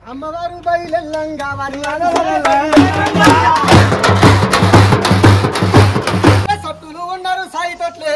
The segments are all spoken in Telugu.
అమ్మవారు బయలెల్లంగా వారి సట్టులు ఉన్నారు సాయితట్లే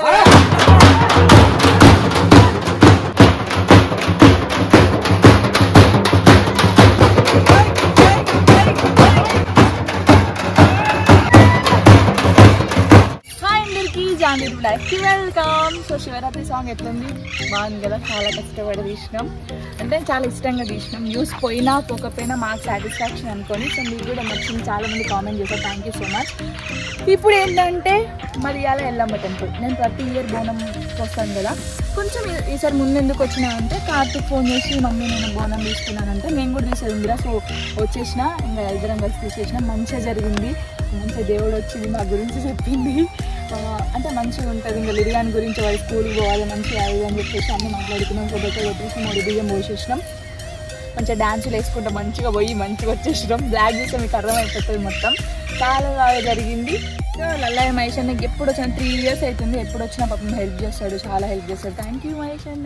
హాయ్ అందరికి జాంగీర్ బ్లాక్ కి వెల్కమ్ సో శివరాత్రి సాంగ్ ఎట్లుంది బాగుంది కదా చాలా కష్టపడి తీసినాం అంటే చాలా ఇష్టంగా తీసినాం న్యూస్ పోయినా పోకపోయినా మాకు సాటిస్ఫాక్షన్ అనుకొని సో మీకు కూడా నచ్చింది చాలా మంది కామెంట్ చేశారు థ్యాంక్ యూ సో మచ్ ఇప్పుడు ఏంటంటే మరి ఇవాళ ఎల్లమ్మ టెంపుల్ నేను ప్రతి ఇయర్ బోనం వస్తాను కదా కొంచెం ఈ- ఈసారి ముందు ఎందుకు వచ్చినా అంటే కార్తీక్ ఫోన్ చేసి మమ్మీ నేను బోనం తీసుకున్నానంటే నేను కూడా తీసేది ఉందిరా సో వచ్చేసిన ఇంకా ఇద్దరం కలిసి తీసేసిన మంచిగా జరిగింది మంచిగా దేవుడు వచ్చింది మా గురించి చెప్పింది ఆ, అంటే మంచిగా ఉంటుంది ఇంకా లిరియాన్ గురించి వాళ్ళ స్కూల్కి పోవాలి మంచిగా అది అని చెప్పేసి అన్ని మాట్లాడుకున్నాం కొబ్బరి కొట్టేసి మూడు బియ్యం పోసేసినాం మంచిగా డ్యాన్సులు వేసుకుంటా మంచిగా పోయి మంచిగా వచ్చేసినాం బ్లాక్ చూస్తే మీకు అర్థమైపోతుంది మొత్తం చాలా బాగా జరిగింది సో లల్లయ్య మహేష్ అన్నకి ఎప్పుడు వచ్చిన త్రీ ఇయర్స్ అవుతుంది ఎప్పుడు వచ్చినా పాపం హెల్ప్ చేస్తాడు చాలా హెల్ప్ చేస్తాడు థ్యాంక్ యూ మహేష్ అన్న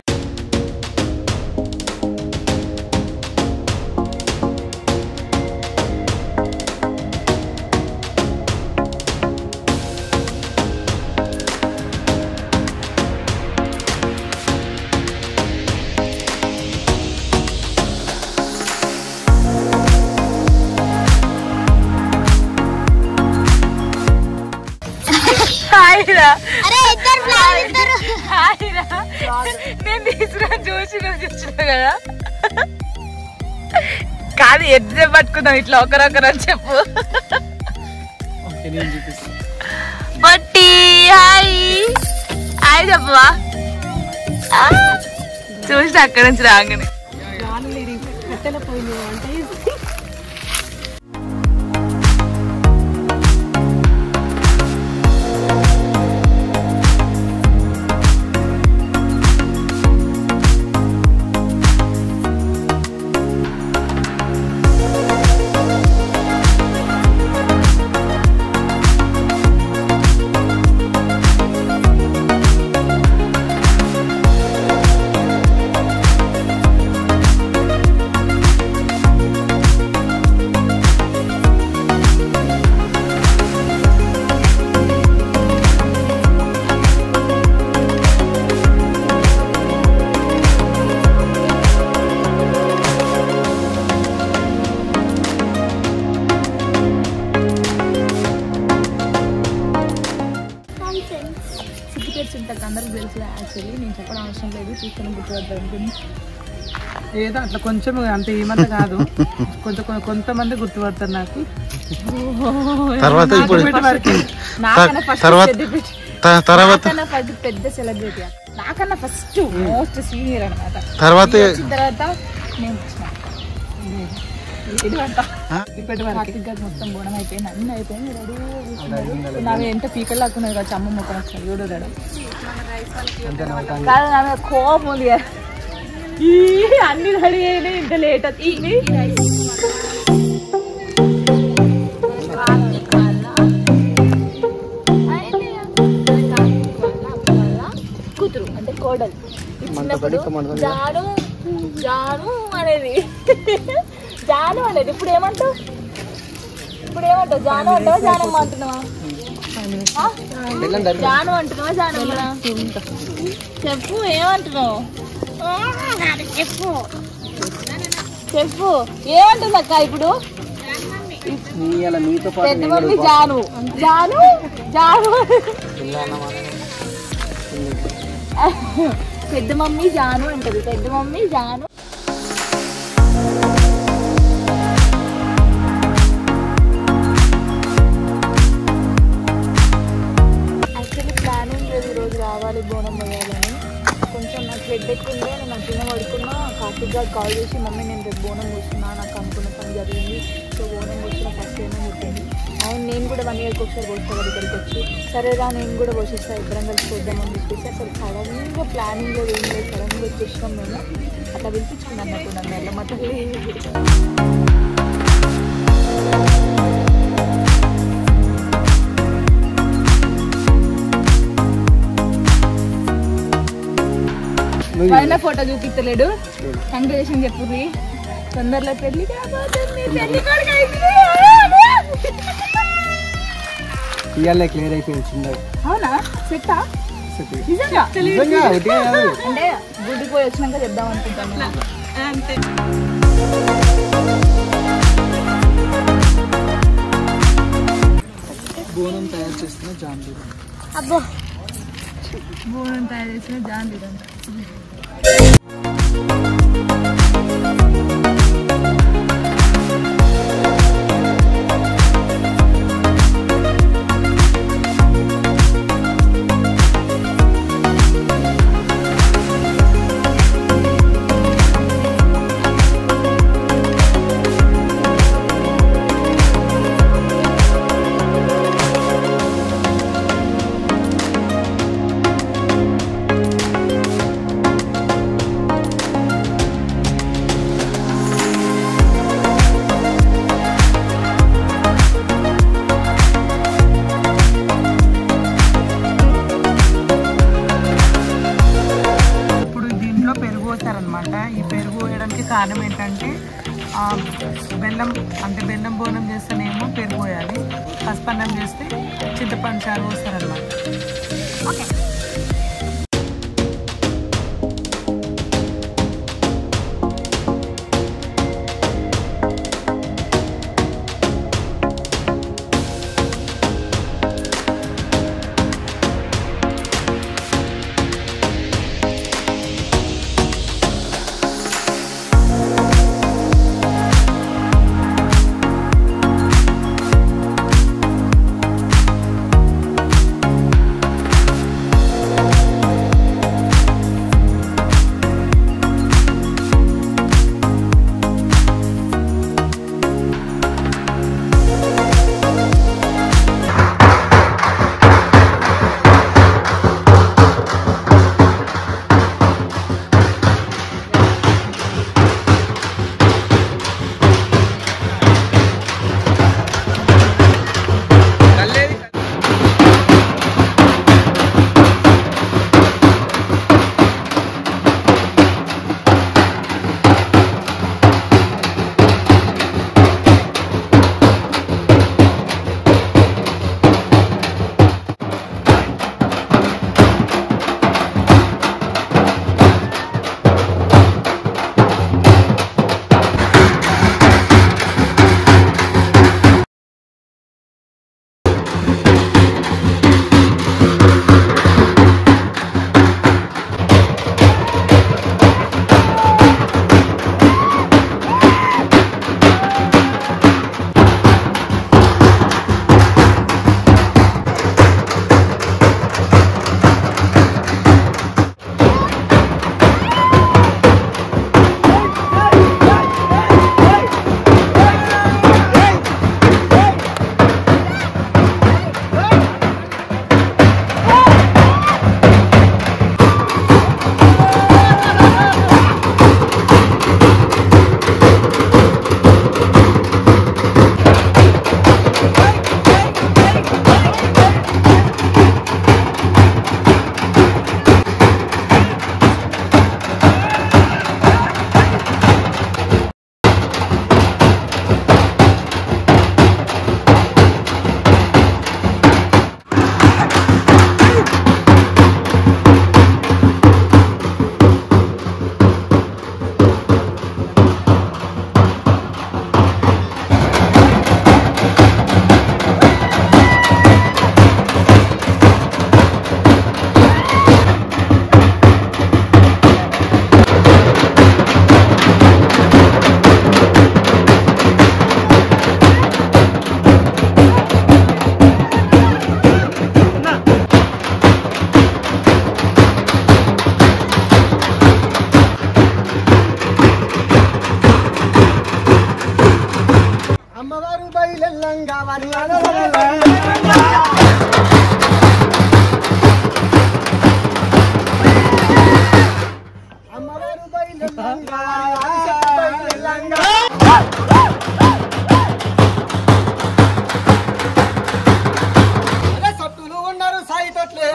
హాయ్ రా అరే ఇద్దరు ఫ్లవర్ ఇద్దరు హాయ్ రా నేను తీసుకున్నా చూసి నువ్వు చూసినా కదా కాదు ఎద్దే పట్టుకుందాం ఇట్లా ఒకరొకరు అని చెప్పు బట్టి హాయ్ హాయ్ చెప్పవా ఆ, చూసిన అక్కడి నుంచి రాగానే సిగ్గుపేరు చింతకు అందరికి తెలుసు యాక్చువల్లీ నేను చెప్పడం అవసరం లేదు చూసుకుని గుర్తుపడతాను అనుకుని ఏదో అట్లా కొంచెం అంత ఏమంత కాదు కొంత కొ- కొంతమంది గుర్తుపడతారు నాకు తర్వాత ఇప్పుడు ఇప్పటి వరకు నాకన్నా ఫస్ట్ తర్వాత- పెద్ద పెద్ద- త- తర్వాత నాకన్నా పెద్ద పెద్ద సెలబ్రిటీ నాకన్నా ఫస్ట్ మోస్ట్ సీనియర్ అనమాట తర్వాత వచ్చిన తర్వాత నేను వచ్చిన ఇదంతా ఇప్పటి వరకు కార్తిక్ గారు మొత్తం బోనం అయిపోయింది అన్ని అయిపోయింది రెడీ నావి ఎంత పీకలు లాక్కున్నది కావచ్చు అమ్మ మొత్తం వచ్చాయి చూడు రెడీ కాదు నా మీద కోపం ఉంది కదా. ఈ అన్ని రెడీ అయినాయి ఇంత లేట్ వచ్చింది కూతురు అంటే కోడలు ఇచ్చినప్పుడు జాను జాను అనేది జాను అనేది ఇప్పుడు ఏమంటావు ఇప్పుడు ఏమంటావు జాను అంటావా జానమ్మ అంటున్నావా ఆ? జాను అంటున్నావా జానమ్మ చెప్పు ఏమంటున్నావు చెప్పు చెప్పు ఏమంటుంది అక్క ఇప్పుడు పెద్ద మమ్మీ జాను జాను జాను పెద్ద మమ్మీ జాను అంటది పెద్ద మమ్మీ జాను యాక్చువల్లీ ప్లానింగ్ లేదు ఈరోజు రావాలి బోనం పోయాలని కొంచెం నాకు హెడ్ ఉండే నేను అట్లనే పడుకున్నా కార్తిక్ గారు కాల్ చేసి మమ్మీ నేను రేపు బోనం కూర్చున్నా నాకు అనుకున్న పని జరిగింది సో బోనం కూర్చున్న ఫస్ట్ ఏమో చెప్పింది అవును నేను కూడా వన్ ఇయర్కి ఒకసారి పోస్తా కదా ఇక్కడికి వచ్చి సరేరా నేను కూడా పోషిస్తా ఇద్దరం కలిసి చూద్దామని చెప్పేసి అసలు సడన్గా ప్లానింగ్ లేదు ఏం లేదు సడన్గా వచ్చేసినాం మేము అట్లా పిలిపించుకున్నాను నాకు నన్ను వెళ్ళమంటే పైన ఫోటో చూపిస్తలేడు కంగ్రేషన్ చెప్పుర్రి తొందరలో పెళ్లి కాబోతుంది పెళ్లి కొడుకు అయింది. ఇవాళ క్లియర్ అయిపోయింది చిన్నగా అవునా సెట్టా నిజంగా నిజంగా ఒకటే కాదు అంటే గుడికి పోయి వచ్చినాక చెప్దాం అనుకుంటాను బోనం తయారు చేస్తున్న జాంబీ అబ్బో బోనం తయారు చేసిన జాంబీ ఇప్పుడు దీంట్లో పెరుగు పోస్తారనమాట ఈ పెరుగు పోయడానికి కారణం ఏంటంటే ఆ, బెల్లం అంటే బెల్లం బోనం చేస్తేనేమో పెరుగు పోయాలి పసుపన్నం చేస్తే చింతపండు చారు పోస్తారనమాట అమ్మవారు బయలెల్లంగా వారి అమ్మవారు బయలెల్లంగా బయలెల్లంగా అరే సట్టులు ఉన్నారు సాయి తొట్లే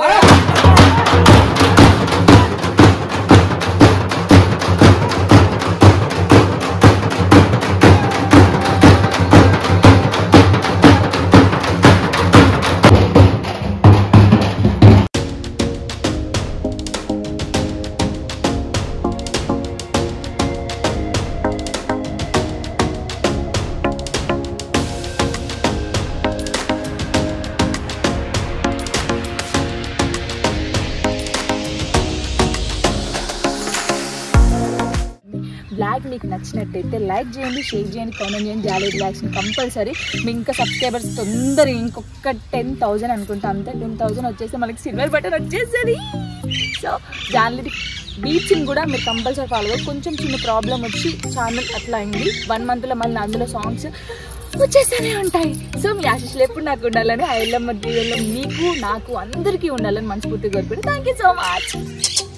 బ్లాగ్ మీకు నచ్చినట్టయితే లైక్ చేయండి షేర్ చేయండి కామెంట్ చేయండి జాలీ రిలాక్స్ని కంపల్సరీ మీ ఇంకా సబ్స్క్రైబర్స్ తొందరగా ఇంకొక టెన్ థౌజండ్ అనుకుంటా అంతే టెన్ థౌజండ్ వచ్చేస్తే మనకి సిల్వర్ బటన్ వచ్చేస్తుంది సో జాన్లీ బీచ్ని కూడా మీరు కంపల్సరీ ఫాలో అవ్వాలి. కొంచెం చిన్న ప్రాబ్లం వచ్చి ఛానల్ అట్లా అయింది వన్ మంత్లో మళ్ళీ అందులో సాంగ్స్ వచ్చేస్తూనే ఉంటాయి సో మీ ఆశీస్సులు ఎప్పుడు నాకు ఉండాలని ఆ ఎల్లమ్మ దీవెల్లో మీకు నాకు అందరికీ ఉండాలని మనస్ఫూర్తిగా కోరుకుంటే థ్యాంక్ యూ సో మచ్